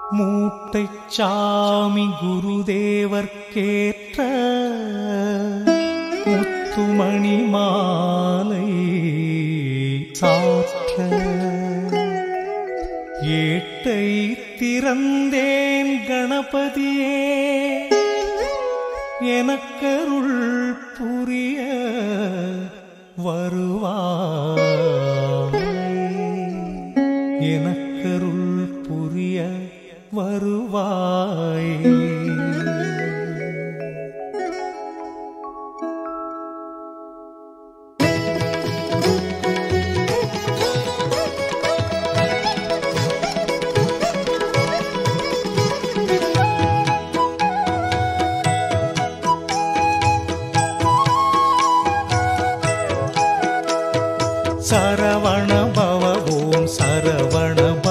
மூட்டைச் சாமி குருதேவர்க்கேற்ற முத்துமணி மாலை சாற்ற ஏட்டை திறந்தேன் கணபதியே எனக்கருள் புரிய வருவாய் எனக்கருள் புரிய வருவாய் சரவண பவ ஓம் சரவண பவ